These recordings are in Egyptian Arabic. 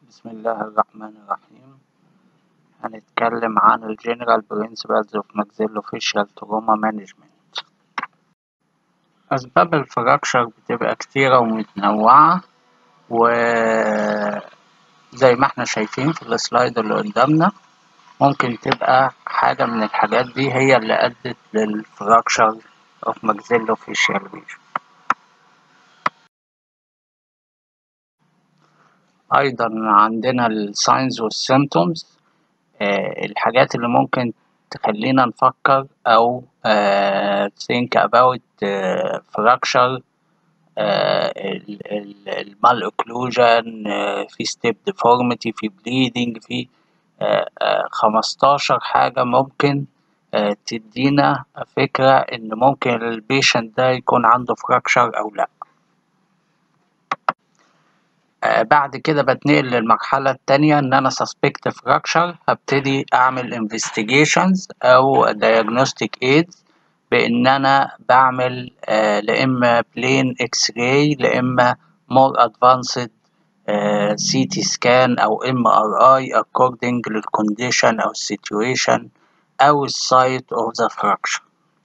بسم الله الرحمن الرحيم هنتكلم عن ال General Principles of Maxillofacial Trauma Management أسباب الفراكشر بتبقى كتيرة ومتنوعة وزي ما احنا شايفين في السلايد اللي قدامنا ممكن تبقى حاجة من الحاجات دي هي اللي أدت للفراكشر of Maxillofacial region أيضا عندنا الساينز والسيمتومز الحاجات اللي ممكن تخلينا نفكر أو uh, think about uh, fracture المال اوكلوجن في ستيب ديفورميتي في بليدنج في خمستاشر حاجة ممكن تدينا فكرة إن ممكن البيشنت ده يكون عنده فراكشر أو لأ بعد كده بتنقل للمرحلة التانية إن أنا suspect fracture هبتدي أعمل investigations أو diagnostic aids بإن أنا بعمل لإما plain x-ray لإما more advanced CT scan أو MRI according للcondition أو situation أو site of the fracture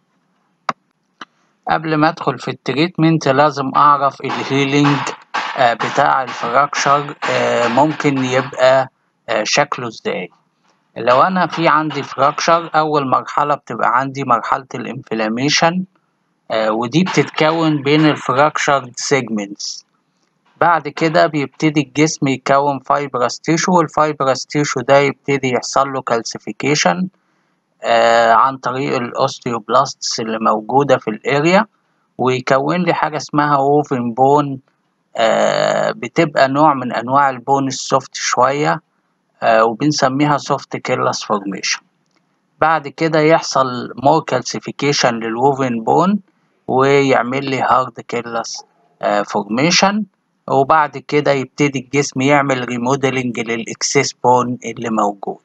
قبل ما أدخل في التريتمنت لازم أعرف الهيلينج بتاع الفراكشر ممكن يبقى شكله ازاي لو انا في عندي فراكشر اول مرحله بتبقى عندي مرحله الانفلاميشن ودي بتتكون بين الفراكشر سيجمنتس بعد كده بيبتدي الجسم يكون فايبرس تيشو والفايبرس تيشو ده يبتدي يحصل له كالسيفيكيشن عن طريق الاوستيوبلاستس اللي موجوده في الاريا ويكون لي حاجه اسمها اوفن بون آه بتبقى نوع من انواع البون السوفت شوية آه وبنسميها سوفت كيرلس فورميشن بعد كده يحصل مور كالسيفيكيشن للووفن بون ويعمل لي هارد كيرلس آه فورميشن وبعد كده يبتدي الجسم يعمل ريموديلنج للاكسس بون اللي موجود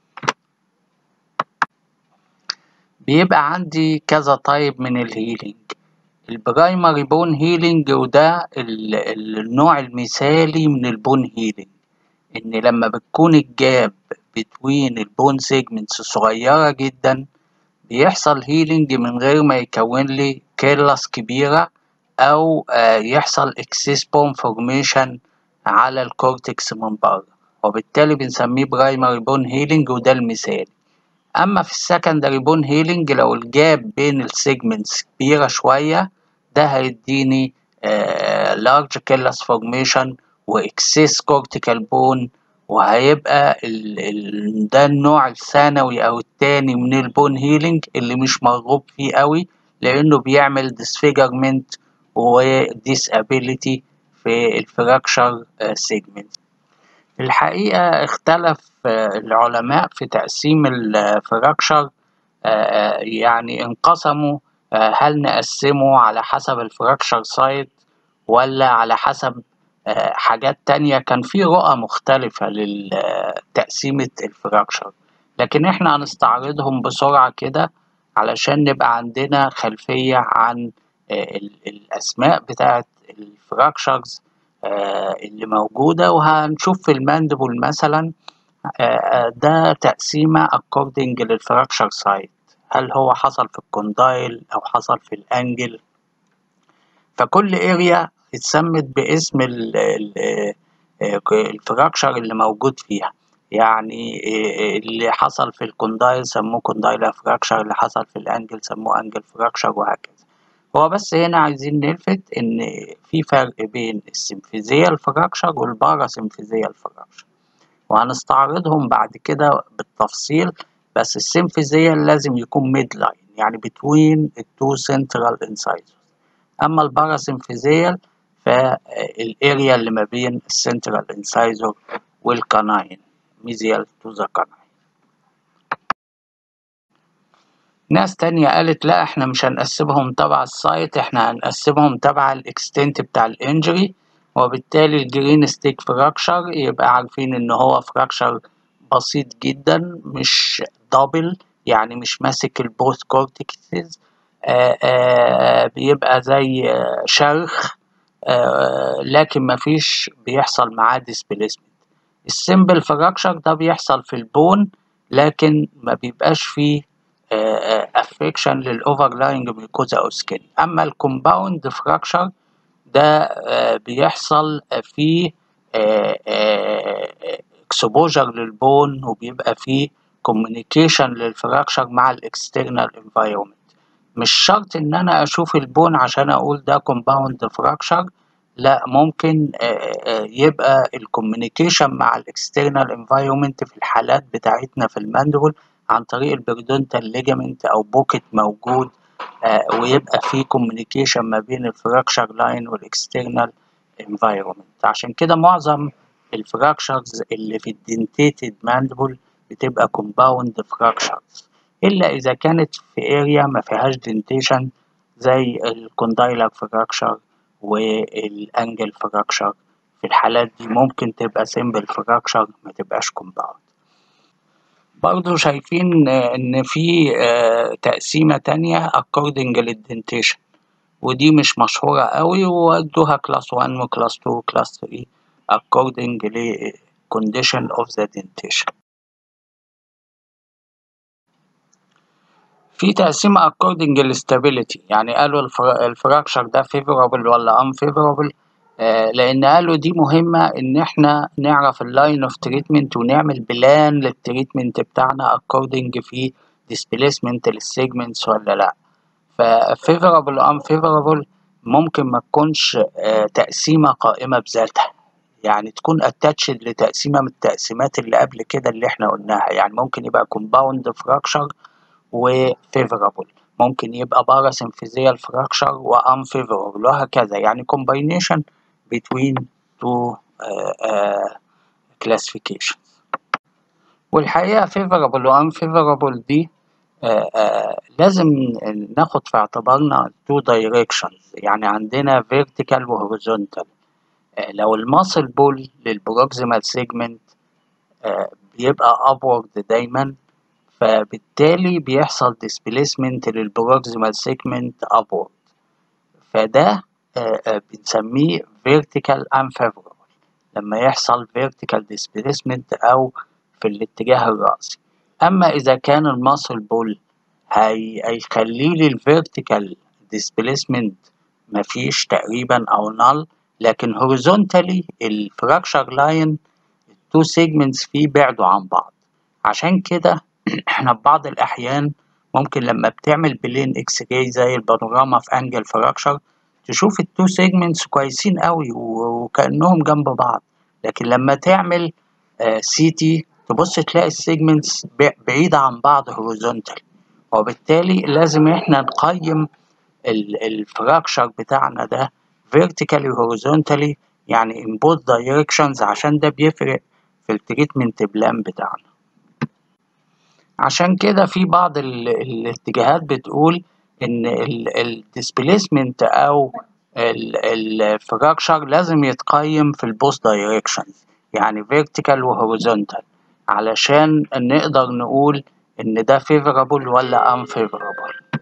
بيبقى عندي كذا طيب من الهيلينج البرايمري بون هيلينج وده النوع المثالي من البون هيلينج ان لما بتكون الجاب بتوين البون سيجمنتس صغيرة جدا بيحصل هيلينج من غير ما يكون لي كيرلس كبيرة او يحصل اكسس بون فورميشن على الكورتكس من بره وبالتالي بنسميه برايمري بون هيلينج وده المثالي اما في السكندري بون هيلينج لو الجاب بين السيجمنتس كبيرة شوية ده هيديني لارج كيرلس فورميشن واكسس كورتيكال بون وهيبقى ال ال ده النوع الثانوي او التاني من البون هيلينج اللي مش مرغوب فيه قوي لانه بيعمل ديسفيجرمنت وديسابيليتي في الفراكشر سيجمنت الحقيقة اختلف العلماء في تقسيم الفراكشر يعني انقسموا هل نقسمه على حسب الفراكشر سايت ولا على حسب حاجات تانية كان في رؤى مختلفة لتقسيمة الفراكشر لكن احنا هنستعرضهم بسرعة كده علشان نبقى عندنا خلفية عن الأسماء بتاعة الفراكشرز اللي موجودة وهنشوف في الماندبل مثلا ده تقسيمة according للفراكشر سايت هل هو حصل في الكوندايل أو حصل في الأنجل فكل اريا اتسمت باسم الفراكشر اللي موجود فيها يعني اللي حصل في الكوندايل سموه كوندايل فراكشر اللي حصل في الأنجل سموه أنجل فراكشر وهكذا هو بس هنا عايزين نلفت إن في فرق بين السمفيزيال فراكشر والباراسمفيزيال فراكشر وهنستعرضهم بعد كده بالتفصيل بس السيمفيزيال لازم يكون ميد لاين يعني بتوين التو سنترال انسايزرز اما الباراسيمفيزيال فالاريا اللي ما بين السنترال انسايزر والكاناين ميزيال تو ذا كاناين ناس تانية قالت لا احنا مش هنقسمهم تبع السايت احنا هنقسمهم تبع الاكستنت بتاع الانجري وبالتالي الجرين ستيك فراكشر يبقى عارفين ان هو فراكشر بسيط جدا مش دبل يعني مش ماسك البوث كورتكسز بيبقى زي شرخ آه لكن مفيش بيحصل معاه ديسبليسمنت السمبل فراكشر ده بيحصل في البون لكن ما بيبقاش فيه افكشن للاوفرلاينج ميكوزا او سكين اما الكومباوند فراكشر ده آه، بيحصل فيه اكسبوجر للبون وبيبقى فيه كوميونيكيشن للفراكشر مع الاكسترنال انفايرمنت مش شرط ان انا اشوف البون عشان اقول ده كومباوند فراكشر لا ممكن آه، آه، يبقى الكوميونيكيشن مع الاكسترنال انفايرمنت في الحالات بتاعتنا في الماندبل عن طريق البريدونتال ليجامنت او بوكيت موجود آه، ويبقى في كوميونيكيشن ما بين الفراكشر لاين والاكسترنال انفايرمنت عشان كده معظم الفراكشرز اللي في الدنتيتد ماندبل بتبقى كومباوند فراكشرز الا اذا كانت في اريا ما فيهاش دنتيشن زي الكوندايلر فراكشر والانجل فراكشر في الحالات دي ممكن تبقى سيمبل فراكشر ما تبقاش كومباوند برضو شايفين آه، ان في آه، تقسيمة تانية according للدنتيشن ودي مش مشهورة قوي وادوها كلاس 1 وكلاس 2 وكلاس 3 according ل condition of the dentation في تقسيمة according للstability يعني قالوا الفرا- الفراكشر ده favorable ولا unfavorable آه، لأن قالوا دي مهمة إن إحنا نعرف اللاين اوف تريتمنت ونعمل بلان للتريتمنت بتاعنا according في displacement للسيجمنتس ولا لأ ف favorable و unfavorable ممكن ما تكونش آه، تقسيمة قائمة بذاتها يعني تكون attached لتقسيمة من التقسيمات اللي قبل كده اللي احنا قلناها يعني ممكن يبقى compound fracture و favorable ممكن يبقى parasymphysial fracture و unfavorable وهكذا يعني combination between two uh, uh, classifications والحقيقة favorable و unfavorable دي آه، آه، لازم ناخد في اعتبارنا two directions يعني عندنا vertical و horizontal آه، لو الماسل بول للبروكسيمال سيجمنت بيبقى upward دايما فبالتالي بيحصل displacement للبروكسيمال سيجمنت upward فده آه، آه، بنسميه vertical unfavorable لما يحصل vertical displacement أو في الاتجاه الرأسي أما إذا كان الماسل بول هي هيخلي لي الفيرتيكال displacement مفيش تقريبا أو null لكن horizontally الفراكشر لاين التو segments فيه بعدوا عن بعض عشان كده احنا في بعض الأحيان ممكن لما بتعمل بلين اكس راي زي البانوراما في انجل فراكشر تشوف التو سيجمنتس كويسين قوي و- وكأنهم جنب بعض لكن لما تعمل سي تي تبص تلاقي السيجمنتس بعيدة عن بعض هوريزونتال وبالتالي لازم احنا نقيم الفراكشر بتاعنا ده vertically horizontally يعني in both directions عشان ده بيفرق في التريتمنت بلان بتاعنا عشان كده في بعض ال- الاتجاهات بتقول ان الديسبيسمنت او الفراكشر لازم يتقيم في البوست دايركشنز يعني فيرتيكال وهوريزونتال علشان نقدر نقول ان ده فيفرابل ولا unfavorable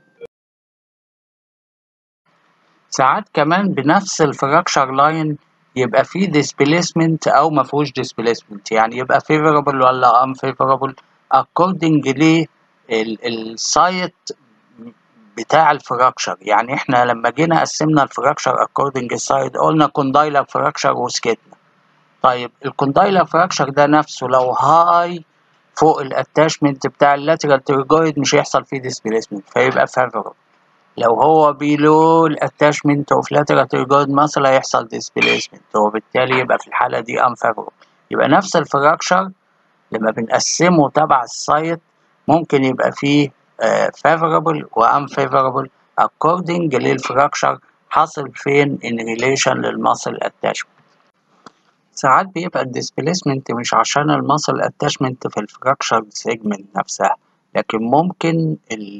ساعات كمان بنفس الفراكشر لاين يبقى فيه displacement او ما فيهوش displacement يعني يبقى favorable ولا unfavorable according ل السايت بتاع الفراكشر يعني احنا لما جينا قسمنا الفراكشر according السايت قلنا كوندايلر فراكشر وسكتنا طيب الكوندايلر فراكشر ده نفسه لو هاي فوق الاتاشمنت بتاع اللاترال تريجويد مش هيحصل فيه displacement فيبقى favorable لو هو بيلو الاتاشمنت اوف lateral pterygoid muscle هيحصل displacement وبالتالي يبقى في الحالة دي unfavorable يبقى نفس الفراكشر لما بنقسمه تبع السايت ممكن يبقى فيه آه، favorable و unfavorable according للفراكشر حاصل فين in relation للماسل attachment ساعات بيبقى الديسبيسمنت مش عشان الماسل اتاشمنت في الفراكشر سيجمنت نفسها لكن ممكن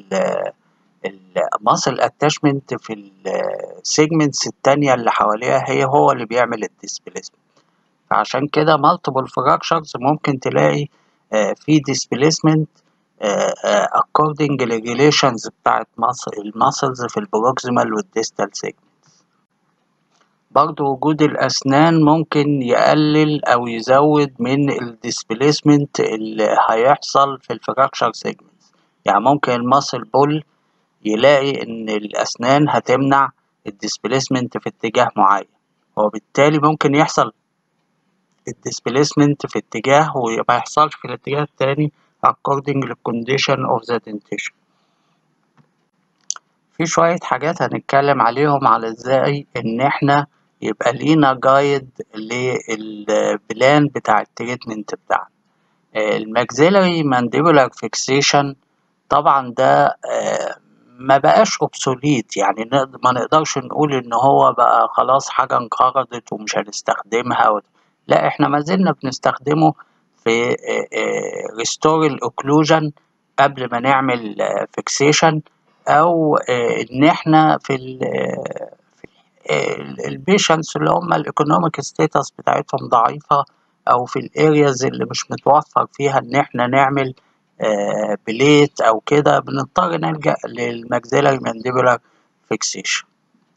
الماسل اتاشمنت في السيجمنتس التانية اللي حواليها هي هو اللي بيعمل الديسبيسمنت فعشان كده مالتيبل فراكشرز ممكن تلاقي آه، في displacement آه، آه، according للريليشنز بتاعت الماسلز في البروكسيمال والديستال سيجمنت برضو وجود الأسنان ممكن يقلل أو يزود من الديسبليسمنت اللي هيحصل في الفراكشر سيجمنتس يعني ممكن الماسل بول يلاقي إن الأسنان هتمنع الديسبليسمنت في اتجاه معين وبالتالي ممكن يحصل الديسبليسمنت في اتجاه وما يحصلش في الاتجاه التاني according to condition of the dentition في شوية حاجات هنتكلم عليهم على ازاي ان احنا يبقى لينا جايد للبلان بتاع التريتمنت بتاعنا الماكسيلري مانديبولار فيكسيشن طبعا ده ما بقاش اوبسوليت يعني ما نقدرش نقول ان هو بقى خلاص حاجة انقرضت ومش هنستخدمها و... لا احنا ما زلنا بنستخدمه في ريستور الاوكلوجن قبل ما نعمل فيكسيشن او ان احنا في البيشنتس اللي هم الايكونوميك ستاتس بتاعتهم ضعيفة او في الارياز اللي مش متوفر فيها ان احنا نعمل بليت او كده بنضطر نلجأ للماكسيلاري مانديبولار فيكسيشن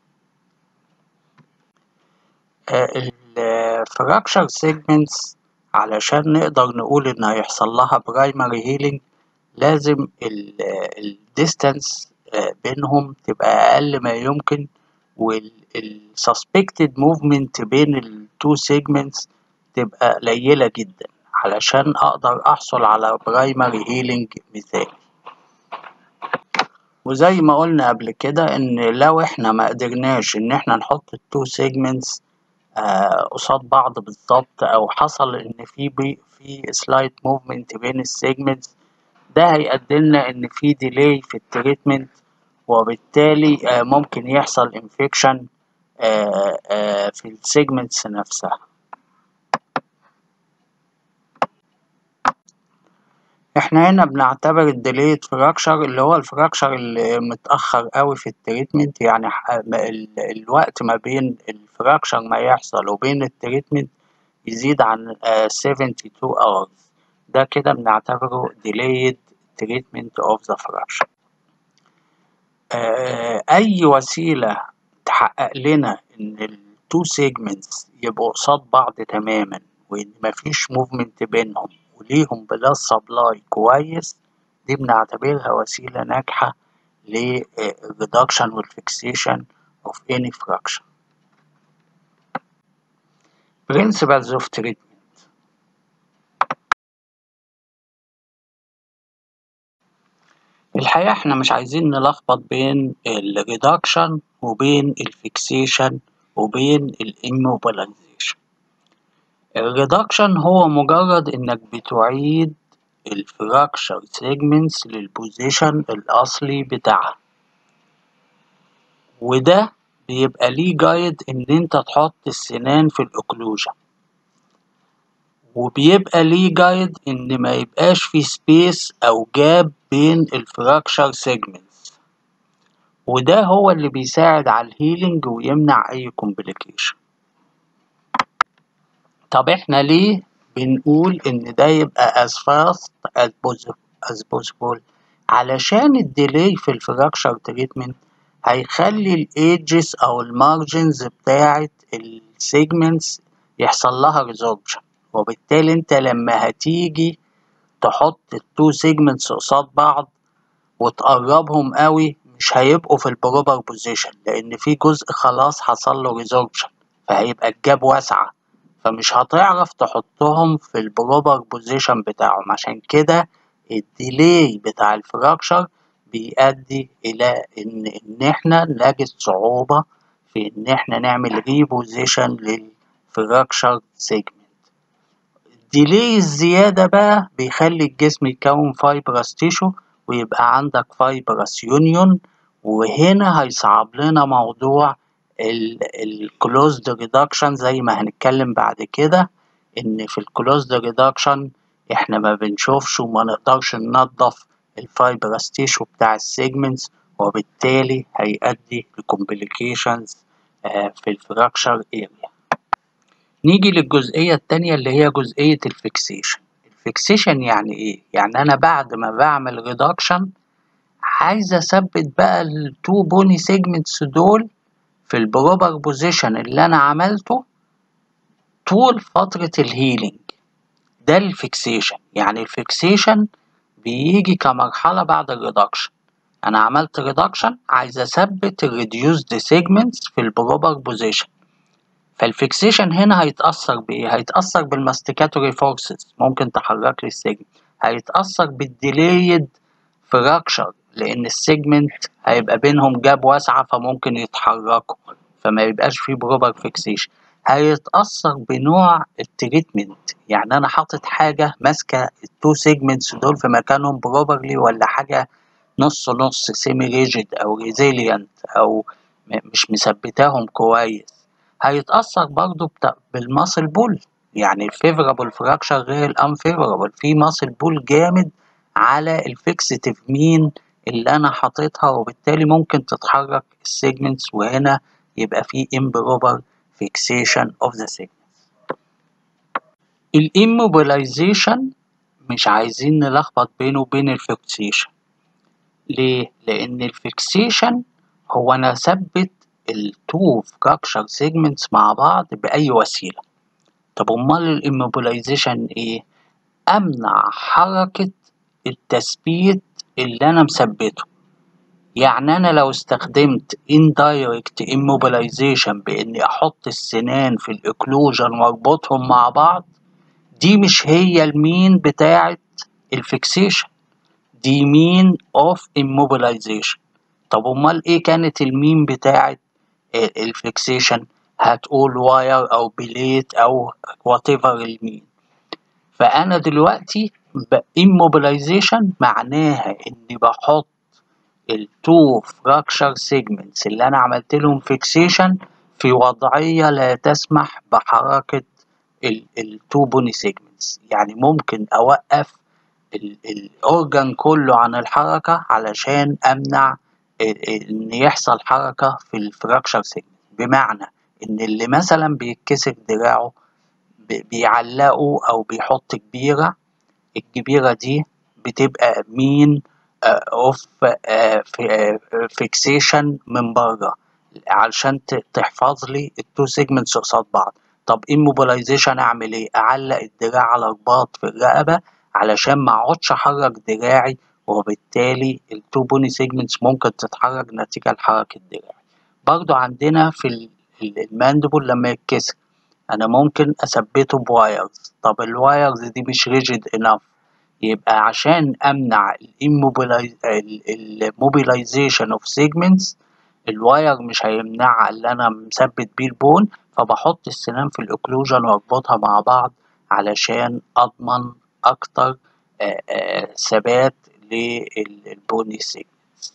الفراكشر سيجمنتس علشان نقدر نقول ان هيحصل لها برايمري هيلينج لازم الديستانس بينهم تبقى اقل ما يمكن والسسبكتد موفمنت بين التو سيجمنتس تبقى قليلة جدا علشان اقدر احصل على برايمري هيلينج مثالي وزي ما قلنا قبل كده ان لو احنا ما قدرناش ان احنا نحط التو سيجمنتس قصاد آه بعض بالظبط او حصل ان في بي في سلايد موفمنت بين السيجمنتس ده هيقدمنا ان في ديلي في التريتمنت وبالتالي آه ممكن يحصل انفكشن آه في السيجمنتس نفسها احنا هنا بنعتبر الديليت فراكشر اللي هو الفراكشر اللي متأخر قوي في التريتمنت يعني الوقت ما بين الفراكشر ما يحصل وبين التريتمنت يزيد عن 72 hours ده كده بنعتبره delayed treatment of the fracture أي وسيلة تحقق لنا إن التو سيجمنتس يبقوا قصاد بعض تماما وإن مفيش موفمنت بينهم وليهم بلاد سبلاي كويس دي بنعتبرها وسيلة ناجحة للريدكشن والفيكسيشن of any fraction. Principles of treatment الحقيقة احنا مش عايزين نلخبط بين الريدكشن وبين الفيكسيشن وبين الاموبلايزيشن الريدكشن هو مجرد انك بتعيد الفراكشر سيجمنتس للبوزيشن الاصلي بتاعها وده بيبقى ليه جايد ان انت تحط السنان في الاوكلوجن وبيبقى ليه جايد ان ما يبقاش في سبيس او جاب بين الفراكشر سيجمنتس وده هو اللي بيساعد على الهيلينج ويمنع اي كومبليكيشن طب احنا ليه بنقول ان ده يبقى as fast as possible علشان الديلي في الفراكشر تريتمنت هيخلي الايدجز او المارجنز بتاعت السيجمنتس يحصل لها ريزوربشن وبالتالي انت لما هتيجي تحط التو سيجمنتس قصاد بعض وتقربهم قوي مش هيبقوا في البروبر بوزيشن لان في جزء خلاص حصل له ريزوربشن فهيبقى الجاب واسعه فمش هتعرف تحطهم في البروبر بوزيشن بتاعهم عشان كده الديلي بتاع الفراكشر بيؤدي الى ان ان احنا نجد صعوبة في ان احنا نعمل ريبوزيشن للفراكشر سيجمنت الديلي الزيادة بقى بيخلي الجسم يكون فايبرس تيشو ويبقى عندك فايبرس يونيون وهنا هيصعب لنا موضوع الكلوزد ريدكشن زي ما هنتكلم بعد كده ان في الكلوزد ريدكشن احنا ما بنشوفش وما نقدرش ننظف الفايبرس تيشو بتاع السيجمنتس وبالتالي هيؤدي لكومبليكيشنز في الفراكشر اريا نيجي للجزئية التانية اللي هي جزئية الفيكسيشن الفيكسيشن يعني ايه؟ يعني انا بعد ما بعمل ريدكشن عايز اثبت بقى التو بوني سيجمنتس دول في البروبر بوزيشن اللي انا عملته طول فترة الهيلينج ده الفيكسيشن يعني الفيكسيشن بيجي كمرحلة بعد الريدكشن انا عملت ريدكشن عايز اثبت الريديوسد سيجمنتس في البروبر بوزيشن فالفيكسيشن هنا هيتأثر بإيه؟ هيتأثر بالماستيكاتوري فورسز ممكن تحرك لي السيجمنت هيتأثر بالديليد فراكشر لأن السيجمنت هيبقى بينهم جاب واسعة فممكن يتحركوا فما يبقاش فيه بروبر فيكسيشن هيتأثر بنوع التريتمنت يعني أنا حاطط حاجة ماسكة التو سيجمنتس دول في مكانهم بروبرلي ولا حاجة نص نص سيمي ريجيد أو ريزيليانت أو مش مثبتاهم كويس هيتأثر برضو بالماسل بول يعني الفيفرابل فراكشر غير الانفيفرابل في ماسل بول جامد على الفيكسيتيف مين اللي انا حاططها وبالتالي ممكن تتحرك السيجمنتس وهنا يبقى في improper fixation of the segments الاموبيلايزيشن مش عايزين نلخبط بينه وبين الفيكسيشن ليه؟ لأن الفيكسيشن هو أنا أثبت التو فراكشر سيجمنتس مع بعض بأي وسيلة طب أمال الاموبيلايزيشن إيه؟ أمنع حركة التثبيت اللي أنا مثبته يعني أنا لو استخدمت indirect immobilization بإني أحط السنان في الإكلوجن وأربطهم مع بعض دي مش هي المين بتاعة الفيكسيشن دي مين of immobilization طب أمال إيه كانت المين بتاعة الفيكسيشن هتقول واير أو بليت أو whatever المين فأنا دلوقتي immobilization معناها إني بحط التو فراكشر سيجمنتس اللي انا عملت لهم فيكسيشن في وضعيه لا تسمح بحركه التو بوني سيجمنتس يعني ممكن اوقف الاورجان كله عن الحركه علشان امنع ان يحصل حركه في الفراكشر سيجمنت بمعنى ان اللي مثلا بيتكسر دراعه بيعلقوا او بيحط كبيره الكبيره دي بتبقى مين اوف فيكسيشن من بره علشان تحفظ لي التو سيجمنتس قصاد بعض طب immobilization اعمل ايه اعلق الدراع على رباط في الرقبه علشان ما اقعدش احرك دراعي وبالتالي التو بوني سيجمنتس ممكن تتحرك نتيجه لحركه دراعي برضو عندنا في الماندبل لما يتكسر انا ممكن اثبته بوايرز طب الوايرز دي مش ريجيد انف يبقى عشان امنع الموبيلايزيشن اوف سيجمنتس الواير مش هيمنعها اللي انا مثبت بيه البون فبحط السنان في الاوكلوجن واربطها مع بعض علشان اضمن اكتر ثبات للبوني سيجمنتس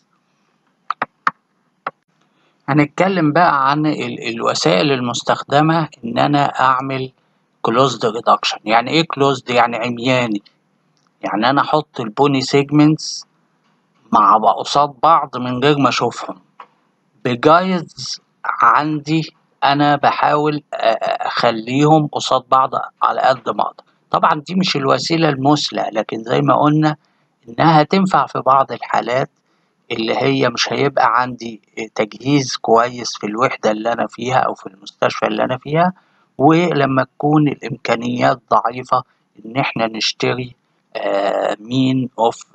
هنتكلم بقى عن الوسائل المستخدمة ان انا اعمل كلوزد ريدكشن يعني ايه كلوزد يعني عمياني يعني انا احط البوني سيجمنتس مع قصاد بعض من غير ما اشوفهم بجايز عندي انا بحاول اخليهم قصاد بعض على قد ما اقدر طبعا دي مش الوسيله المثلى لكن زي ما قلنا انها تنفع في بعض الحالات اللي هي مش هيبقى عندي تجهيز كويس في الوحده اللي انا فيها او في المستشفى اللي انا فيها ولما تكون الامكانيات ضعيفه ان احنا نشتري مين اوف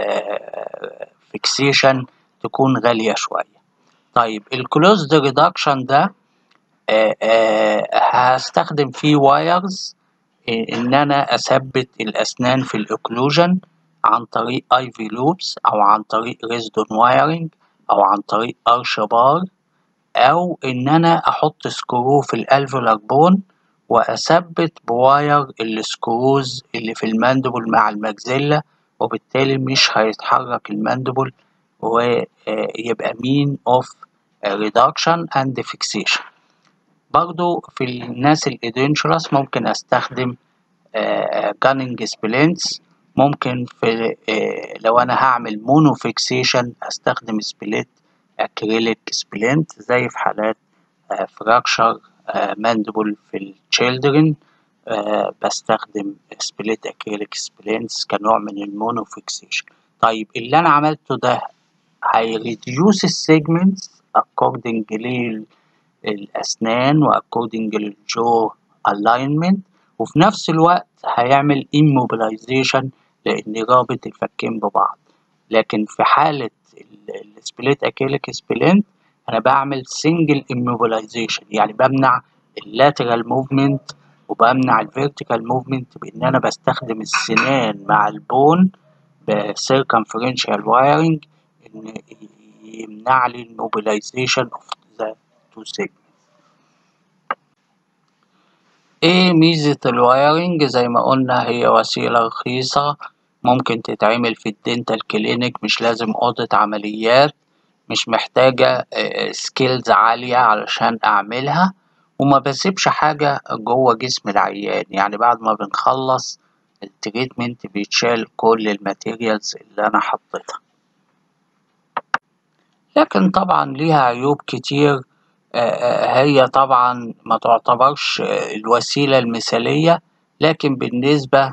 فيكسيشن تكون غالية شوية طيب الكلوزد ريدكشن ده آآ آآ هستخدم فيه وايرز ان انا اثبت الاسنان في الاوكلوجن عن طريق اي في لوبس او عن طريق ريزدون وايرنج او عن طريق ارش بار او ان انا احط سكرو في الالفولار بون واثبت بواير السكروز اللي في الماندبل مع المجزلة وبالتالي مش هيتحرك الماندبل ويبقى مين اوف ريدكشن اند فيكسيشن برضو في الناس الادنشرس ممكن استخدم جاننج سبلينتس ممكن في لو انا هعمل مونو فيكسيشن استخدم سبليت اكريليك سبلينت زي في حالات فراكشر ماندبل في التشيلدرن أه بستخدم سبليت اكريليك سبلينتس كنوع من المونو فيكسيشن طيب اللي انا عملته ده هيريديوس السيجمنتس according الأسنان وأكوردنج للجو alignment وفي نفس الوقت هيعمل immobilization لأن رابط الفكين ببعض لكن في حالة السبليت أكيليك سبلنت أنا بعمل single immobilization يعني بمنع اللاترال موفمنت وبمنع الفيرتيكال موفمنت بإن أنا بستخدم السنان مع البون بسيركمفرنشال وايرنج إن يمنع لي الموبيلايزيشن اوف ذا تو سيجمنت ايه ميزة الوايرنج زي ما قلنا هي وسيلة رخيصة ممكن تتعمل في الدنتال كلينيك مش لازم أوضة عمليات مش محتاجة سكيلز عالية علشان أعملها وما بسيبش حاجة جوه جسم العيان يعني بعد ما بنخلص التريتمنت بيتشال كل الماتيريالز اللي أنا حطيتها لكن طبعا ليها عيوب كتير هي طبعا ما تعتبرش الوسيلة المثالية لكن بالنسبة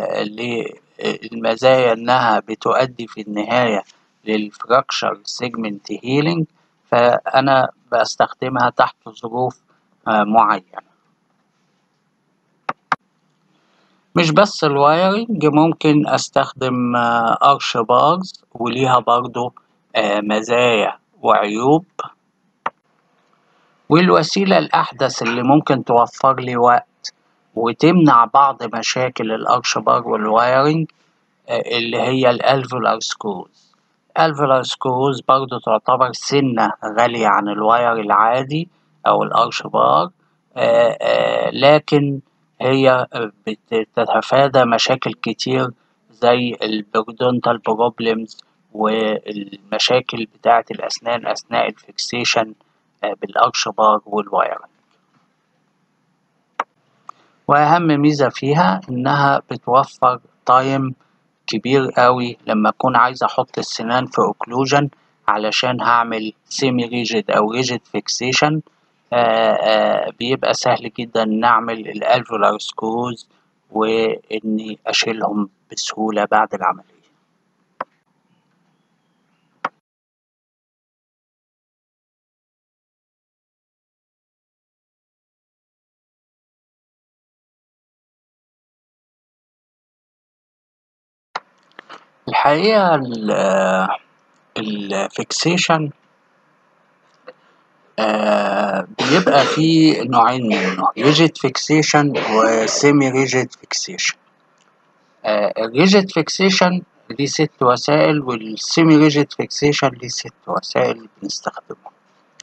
للمزايا إنها بتؤدي في النهاية للفراكشر سيجمنت هيلينج فأنا بستخدمها تحت ظروف معينة مش بس الوايرنج ممكن أستخدم أرش بارز وليها برضو مزايا وعيوب والوسيلة الأحدث اللي ممكن توفر لي وقت وتمنع بعض مشاكل الأرش بار والوايرنج اللي هي الألفولار سكروز الألفولار سكروز برضو تعتبر سنة غالية عن الواير العادي أو الأرش بار لكن هي بتتفادى مشاكل كتير زي البرودونتال بروبلمز والمشاكل بتاعة الأسنان أثناء الفيكسيشن بالأرش بار والوايرنج وأهم ميزة فيها إنها بتوفر تايم كبير قوي لما أكون عايز أحط السنان في أوكلوجن علشان هعمل سيمي ريجيد أو ريجيد فيكسيشن بيبقى سهل جدا نعمل الألفولار سكروز وإني أشيلهم بسهولة بعد العملية الحقيقة الفيكسيشن بيبقى فيه نوعين منه ريجيد فيكسيشن وسيمي ريجيد فيكسيشن الريجيد فيكسيشن ليه ست وسائل والسيمي ريجيد فيكسيشن ليه ست وسائل بنستخدمهم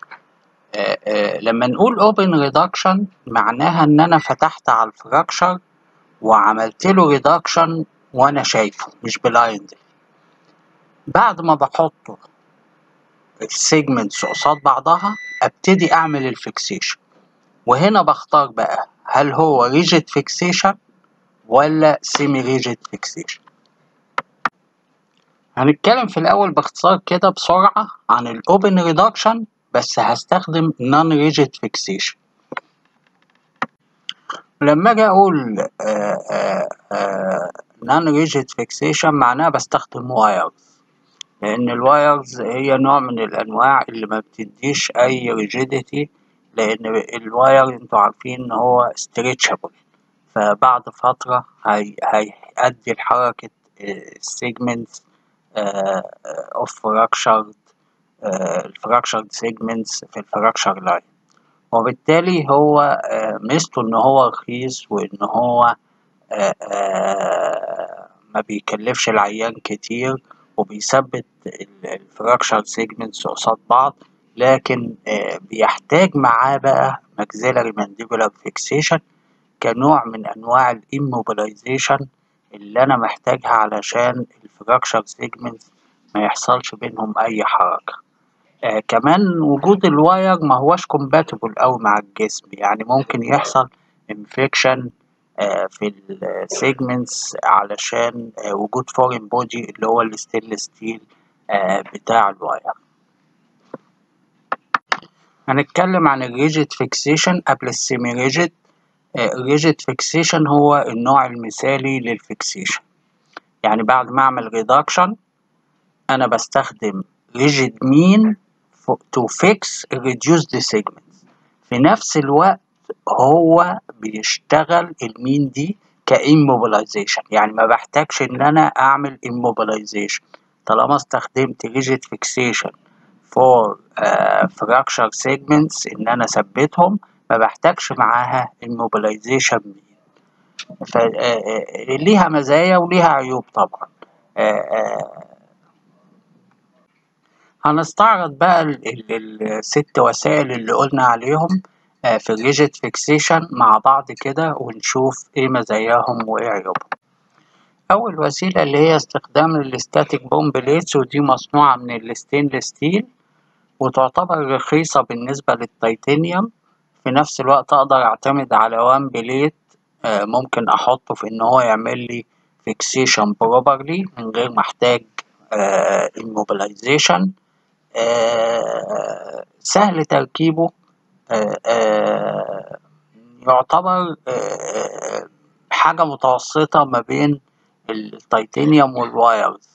لما نقول اوبن ريدكشن معناها ان انا فتحت على الفراكشر وعملت له ريدكشن وانا شايفه مش بلايند بعد ما بحطه السيجمنتس قصاد بعضها ابتدي اعمل الفيكسيشن وهنا بختار بقى هل هو ريجيد فيكسيشن ولا سيمي ريجيد فيكسيشن هنتكلم في الاول باختصار كده بسرعه عن الاوبن ريدكشن بس هستخدم نون ريجيد فيكسيشن لما اجي اقول نون ريجيد فيكسيشن معناها بستخدم وايرز لان الوايرز هي نوع من الانواع اللي ما بتديش اي ريجيديتي لان الواير انتوا عارفين ان هو ستريتشابل فبعد فترة هي هيأدي لحركة السيجمنتس اوف فراكشرد الفراكشرد سيجمنتس في الفراكشر لاين وبالتالي هو ميزته ان هو رخيص وان هو ما بيكلفش العيان كتير وبيثبت الفراكشر سيجمنتس قصاد بعض لكن بيحتاج معاه بقى ماكسيلاري مانديبولار فيكسيشن كنوع من انواع الاموبيلايزيشن اللي انا محتاجها علشان الفراكشر سيجمنتس ما يحصلش بينهم اي حركه آه كمان وجود الواير ما هوش كومباتبل أوي مع الجسم يعني ممكن يحصل انفكشن آه في السيجمنتس علشان آه وجود فورين بودي اللي هو الستيل ستيل آه بتاع الواير هنتكلم عن الريجيد فيكسيشن قبل السيمي ريجيد الريجيد فيكسيشن هو النوع المثالي للفيكسيشن يعني بعد ما اعمل ريدكشن انا بستخدم ريجيد مين to fix reduced segments في نفس الوقت هو بيشتغل المين دي كإيموبلايزيشن يعني ما بحتاجش إن أنا أعمل إيموبلايزيشن طالما استخدمت ريجيت فيكسيشن فور فراكشر سيجمنتس إن أنا أثبتهم ما بحتاجش معاها إيموبلايزيشن فليها مزايا وليها عيوب طبعا هنستعرض بقى الست وسائل اللي قلنا عليهم في الريجيت فيكسيشن مع بعض كده ونشوف ايه مزاياهم وايه عيوبهم اول وسيله اللي هي استخدام الستاتيك بوم بليتس ودي مصنوعه من الستينلس ستيل وتعتبر رخيصه بالنسبه للتيتانيوم في نفس الوقت اقدر اعتمد على وان بليت ممكن احطه في ان هو يعمل لي فيكسيشن بروبرلي من غير ما احتاج الموبلايزيشن سهل تركيبه يعتبر حاجة متوسطة ما بين التيتانيوم والوايرز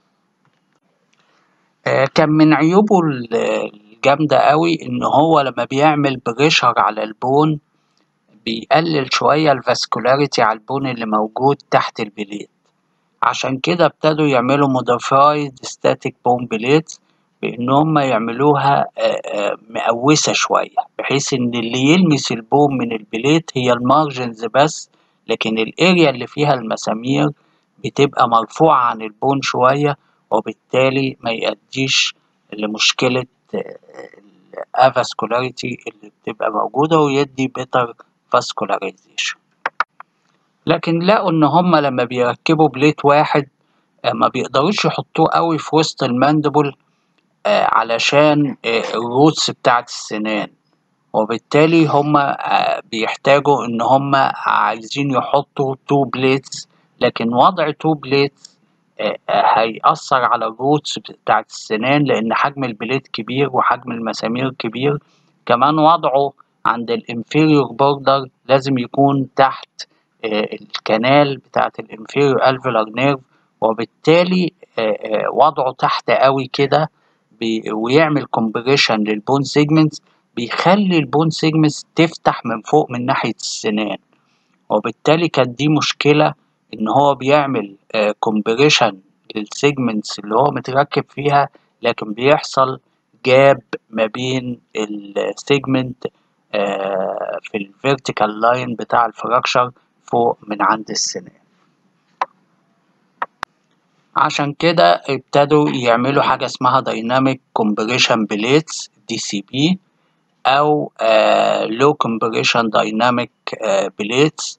كان من عيوبه الجامدة قوي إن هو لما بيعمل بريشر على البون بيقلل شوية الفاسكولاريتي على البون اللي موجود تحت البليت عشان كده ابتدوا يعملوا موديفايد ستاتيك بون بليتس بإن هم يعملوها مقوسة شوية بحيث إن اللي يلمس البوم من البليت هي المارجنز بس لكن الاريا اللي فيها المسامير بتبقى مرفوعة عن البون شوية وبالتالي ما يؤديش لمشكلة الافاسكولاريتي اللي بتبقى موجودة ويدي بيتر فاسكولاريزيشن لكن لقوا إن هما لما بيركبوا بليت واحد ما بيقدروش يحطوه قوي في وسط الماندبل علشان الروتس بتاعت السنان وبالتالي هما بيحتاجوا ان هما عايزين يحطوا تو بليتس لكن وضع تو بليتس هيأثر على الروتس بتاعت السنان لأن حجم البليت كبير وحجم المسامير كبير كمان وضعه عند الانفيريور بوردر لازم يكون تحت الكنال بتاعت الانفيريور الفيلر نيرف وبالتالي وضعه تحت قوي كده ويعمل كومبريشن للبون سيجمنتس بيخلي البون سيجمنتس تفتح من فوق من ناحية السنان وبالتالي كانت دي مشكلة إن هو بيعمل كومبريشن للسيجمنتس اللي هو متركب فيها لكن بيحصل جاب ما بين السيجمنت في الفيرتيكال لاين بتاع الفراكشر فوق من عند السنان عشان كده ابتدوا يعملوا حاجة اسمها دايناميك كومبريشن بليتس دي سي بي أو لو كومبريشن دايناميك بليتس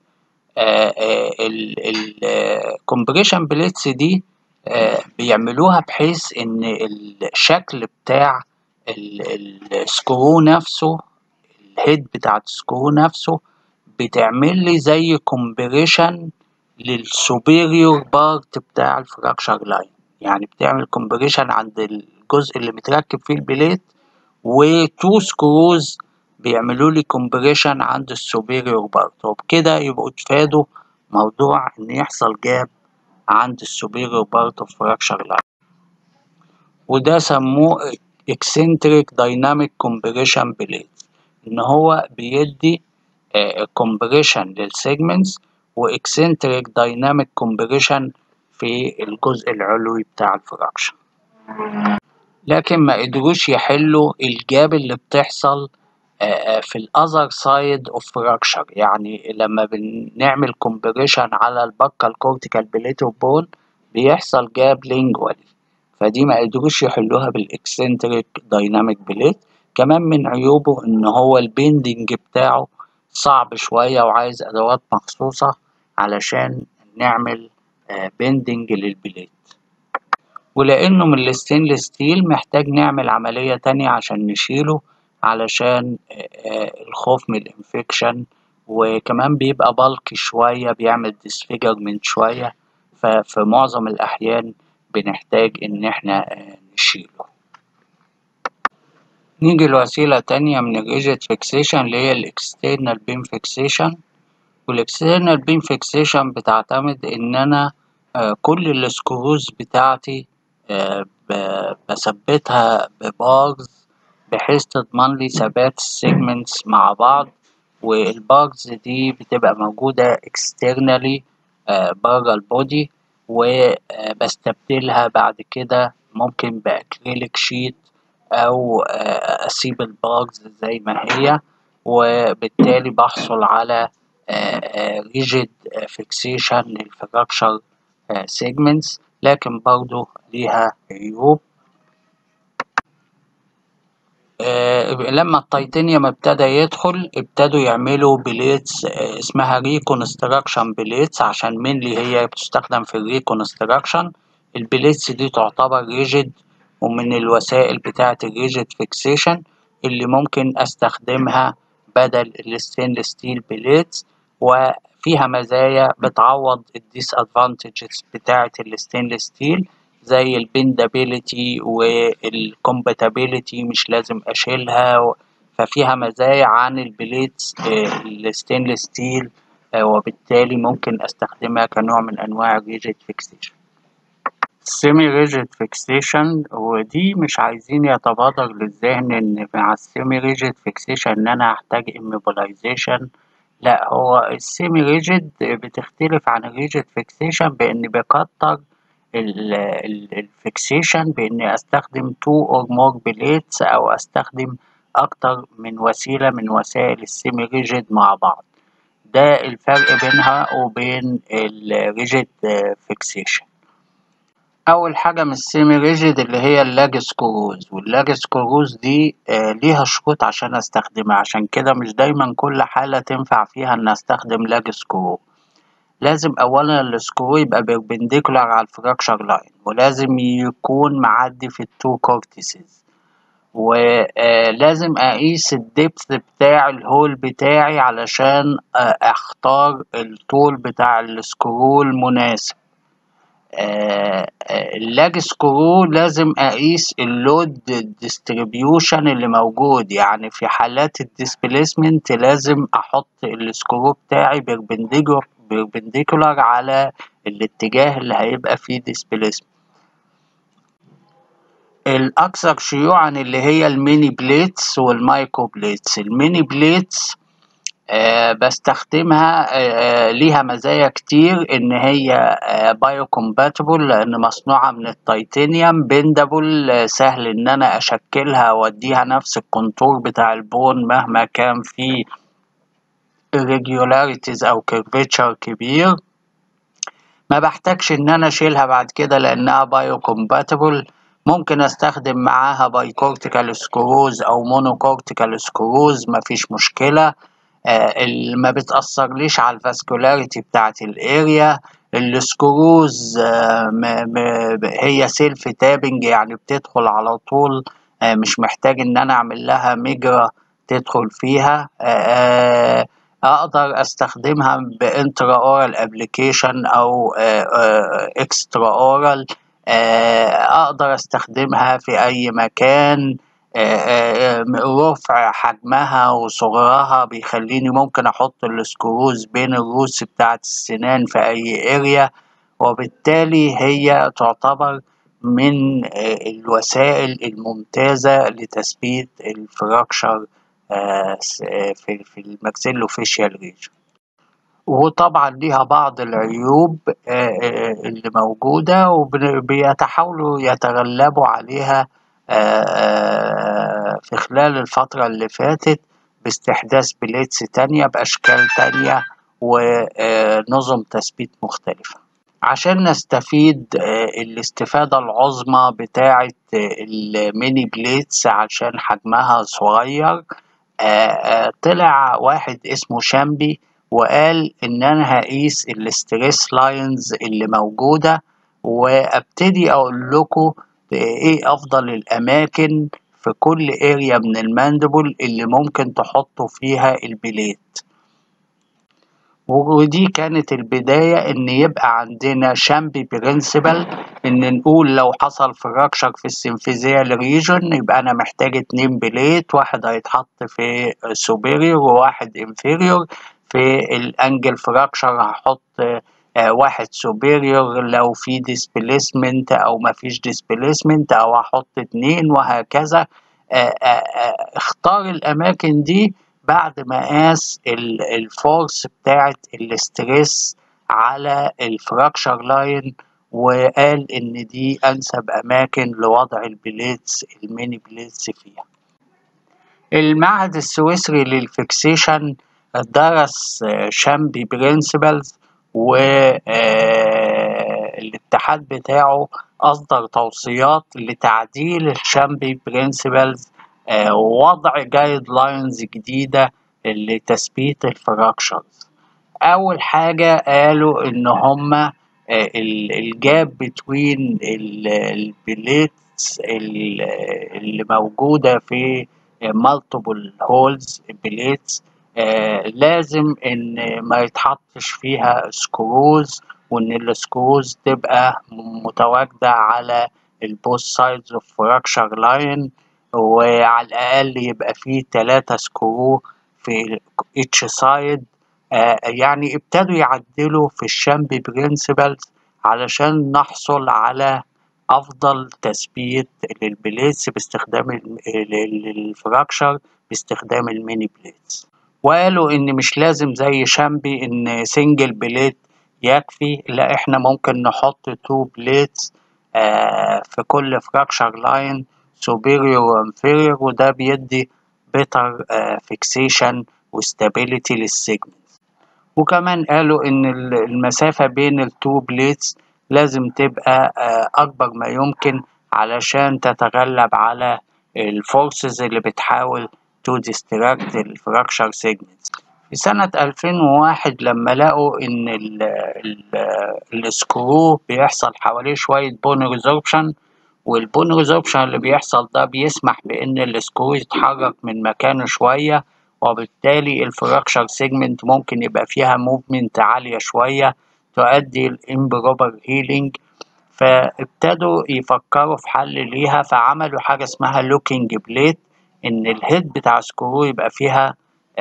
الكومبريشن بليتس دي بيعملوها بحيث ان الشكل بتاع السكرو نفسه الهيد بتاعت السكرو نفسه بتعمل لي زي كومبريشن للسوبيريور بارت بتاع الفراكشر لاين يعني بتعمل كومبريشن عند الجزء اللي متركب فيه البليت وتو سكروز بيعملوا لي كومبريشن عند السوبيريور بارت وبكده يبقوا اتفادوا موضوع ان يحصل جاب عند السوبيريور بارت اوف فراكشر لاين وده سموه eccentric dynamic compression plate ان هو بيدي كومبريشن للسيجمنتس واكسنتريك دايناميك كومبريشن في الجزء العلوي بتاع الفراكشن لكن ما قدروش يحلوا الجاب اللي بتحصل في الاذر سايد اوف فراكشر يعني لما بنعمل كومبريشن على البكا الكورتيكال بليتو بون بيحصل جاب لينجوالي فدي ما قدروش يحلوها بالاكسنتريك دايناميك بليت كمان من عيوبه ان هو البيندنج بتاعه صعب شوية وعايز ادوات مخصوصة علشان نعمل بيندنج للبليت ولانه من الستينلس ستيل محتاج نعمل عملية تانية عشان نشيله علشان الخوف من الانفكشن وكمان بيبقى بالكي شوية بيعمل ديسفيجرمنت شوية ففي معظم الأحيان بنحتاج إن احنا نشيله نيجي لوسيلة تانية من الريجيت فيكسيشن اللي هي الاكسترنال بيم فيكسيشن والاكسترنال بيم فيكسيشن بتعتمد إن أنا كل السكروز بتاعتي بثبتها ببارز بحيث تضمن لي ثبات السيجمنتس مع بعض والباجز دي بتبقى موجودة externally بره البودي وبستبدلها بعد كده ممكن بأكريليك شيت أو أسيب الباجز زي ما هي وبالتالي بحصل على ريجيد فيكسيشن للفراكشر سيجمنتس لكن برضو ليها عيوب لما التيتانيوم ابتدى يدخل ابتدوا يعملوا بليتس اسمها ريكونستراكشن بليتس عشان مينلي هي بتستخدم في الريكونستراكشن البليتس دي تعتبر ريجيد ومن الوسائل بتاعة الريجيد فيكسيشن اللي ممكن استخدمها بدل الستينلس ستيل بليتس وفيها مزايا بتعوض الديس ادفانتجز بتاعة الستينلس ستيل زي البندابيليتي والكومباتابيليتي مش لازم اشيلها ففيها مزايا عن البليتس الستينلس ستيل وبالتالي ممكن استخدمها كنوع من انواع الريجيد فيكسيشن سيمي ريجيد فيكسيشن ودي مش عايزين يتبادر للذهن ان مع السيمي ريجيد فيكسيشن ان انا هحتاج immobilization لا هو السيمي ريجيد بتختلف عن الريجيد فيكسيشن بان بكتر الفيكسيشن باني استخدم تو اور مور بليتس او استخدم اكتر من وسيله من وسائل السيمي ريجيد مع بعض ده الفرق بينها وبين الريجيد فيكسيشن اول حاجه من السيمي ريجيد اللي هي اللاج سكروز واللاج سكروز دي آه ليها شروط عشان استخدمها عشان كده مش دايما كل حاله تنفع فيها ان استخدم لاج سكرو لازم اولا السكرو يبقى بيربنديكولار على الفراكشر لاين ولازم يكون معدي في التو كورتيسز ولازم اقيس الدبث بتاع الهول بتاعي علشان اختار الطول بتاع السكرو المناسب اللاج سكرو لازم اقيس اللود ديستريبيوشن اللي موجود يعني في حالات الديسبيسمنت لازم احط السكرو بتاعي بيربنديكولار على الاتجاه اللي هيبقى فيه ديسبيسمنت الاكثر شيوعا اللي هي الميني بليتس والمايكرو بليتس الميني بليتس آه بستخدمها آه ليها مزايا كتير ان هي آه بايو كومباتبل لان مصنوعه من التيتانيوم بندبل آه سهل ان انا اشكلها واديها نفس الكونتور بتاع البون مهما كان في irregularities او curvature كبير ما بحتاجش ان انا اشيلها بعد كده لانها بايو كومباتبل ممكن استخدم معاها باي كورتيكال سكروز او مونو كورتيكال سكروز مفيش مشكله آه ما بتأثرليش على الفاسكولاريتي بتاعت الاريا السكروز آه هي سيلف تابنج يعني بتدخل على طول آه مش محتاج ان انا اعمل لها مجرى تدخل فيها اقدر استخدمها بانترا اورال ابلكيشن او اكسترا اورال اقدر استخدمها في اي مكان رفع حجمها وصغرها بيخليني ممكن احط السكروز بين الروس بتاعت السنان في اي اريا وبالتالي هي تعتبر من الوسائل الممتازة لتثبيت الفراكشر في في الماكسيلوفيشيال ريجن وطبعا ليها بعض العيوب اللي موجودة وبيتحاولوا يتغلبوا عليها في خلال الفترة اللي فاتت باستحداث بليتس تانية بأشكال تانية ونظم تثبيت مختلفة عشان نستفيد الاستفادة العظمى بتاعة الميني بليتس عشان حجمها صغير طلع واحد اسمه شامبي وقال ان انا هقيس الاستريس لاينز اللي موجودة وابتدي اقول لكم ايه افضل الاماكن في كل اريا من الماندبل اللي ممكن تحطوا فيها البليت ودي كانت البداية ان يبقى عندنا شامبي برنسبل ان نقول لو حصل فراكشر في السنفيزيال ريجون يبقى انا محتاج اتنين بليت واحد هيتحط في سوبيريور وواحد انفيريور في الانجل فراكشر هحط آه واحد سوبيريور لو في ديسبيسمنت او ما فيش ديسبيسمنت او هحط اتنين وهكذا اختار الأماكن دي بعد ما قاس الفورس بتاعت الاسترس على الفراكشر لاين وقال إن دي أنسب أماكن لوضع البليتس الميني بليتس فيها المعهد السويسري للفيكسيشن درس شامبي برينسيبلز والاتحاد بتاعه أصدر توصيات لتعديل الشامبي برينسيبلز ووضع جايد لاينز جديدة لتثبيت الفراكشرز أول حاجة قالوا إن هما الجاب بتوين البليتس اللي موجودة في مالتيبل هولز بليتس لازم إن ما يتحطش فيها سكروز وإن السكروز تبقى متواجدة على البوث سايدز اوف فراكشر لاين وعلى الأقل يبقى فيه تلاتة سكرو في each سايد آه يعني ابتدوا يعدلوا في الشامبي برينسيبلز علشان نحصل على أفضل تثبيت للبليتس باستخدام الفراكشر باستخدام الميني بليتس وقالوا إن مش لازم زي شامبي إن سنجل بليت يكفي لا إحنا ممكن نحط تو بليتس آه في كل فراكشر لاين superior وانفيريور وده بيدي better fixation وستابيليتي للسيجمنت وكمان قالوا ان المسافة بين التو بليتس لازم تبقى اكبر ما يمكن علشان تتغلب على الفورسز اللي بتحاول تو ديستراكت الفراكشر سيجمنتس في سنة 2001 لما لقوا ان ال ال السكرو بيحصل حواليه شوية بون ريزوربشن والبون ريزوربشن اللي بيحصل ده بيسمح بان السكرو يتحرك من مكانه شوية وبالتالي الفراكشر سيجمنت ممكن يبقى فيها موفمنت عالية شوية تؤدي الامبروبر هيلينج فابتدوا يفكروا في حل ليها فعملوا حاجة اسمها لوكينج بليت ان الهيد بتاع السكرو يبقى فيها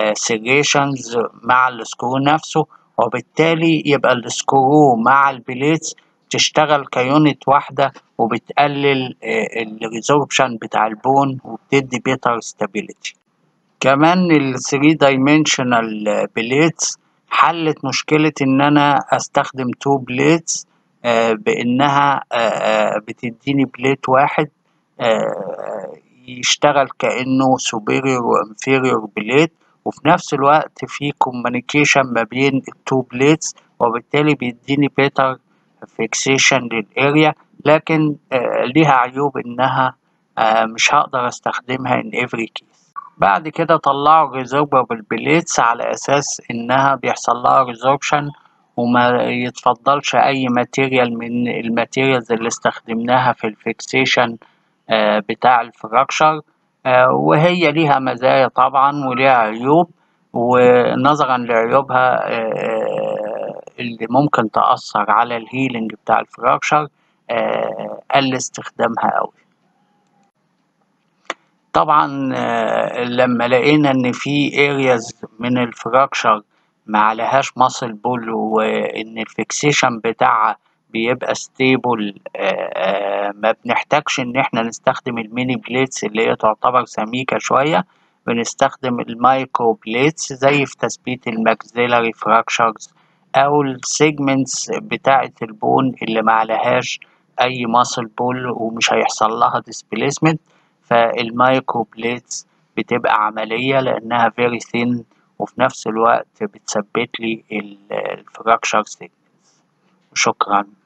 سيريشنز مع السكرو نفسه وبالتالي يبقى السكرو مع البليتس تشتغل كيونت واحدة وبتقلل الريزوربشن بتاع البون وبتدي بيتر ستابيليتي كمان ال 3 dimensional بليتس حلت مشكلة إن أنا أستخدم تو بليتس بإنها بتديني بليت واحد يشتغل كأنه superior و inferior بليت وفي نفس الوقت في communication ما بين التو بليتس وبالتالي بيديني better fixation للاريا لكن ليها عيوب إنها مش هقدر أستخدمها in every case بعد كده طلعوا ريزوربابل بليتس على أساس إنها بيحصل لها ريزوربشن وما يتفضلش أي ماتيريال من الماتيريالز اللي استخدمناها في الفيكسيشن بتاع الفراكشر وهي ليها مزايا طبعا وليها عيوب ونظرا لعيوبها اللي ممكن تأثر على الهيلينج بتاع الفراكشر قل استخدامها أوي طبعا لما لقينا ان في areas من الفراكشر ما عليهاش ماسل بول وان الفيكسيشن بتاعها بيبقى ستيبل ما بنحتاجش ان احنا نستخدم الميني بليتس اللي هي تعتبر سميكة شوية بنستخدم المايكرو بليتس زي في تثبيت الماكسيلاري فراكشرز او السيجمنتس بتاعة البون اللي ما عليهاش اي ماسل بول ومش هيحصل لها ديسبليسمنت فالمايكرو بليتس بتبقى عملية لأنها very thin وفي نفس الوقت بتثبت لي الفراكشر سيجنالز شكرا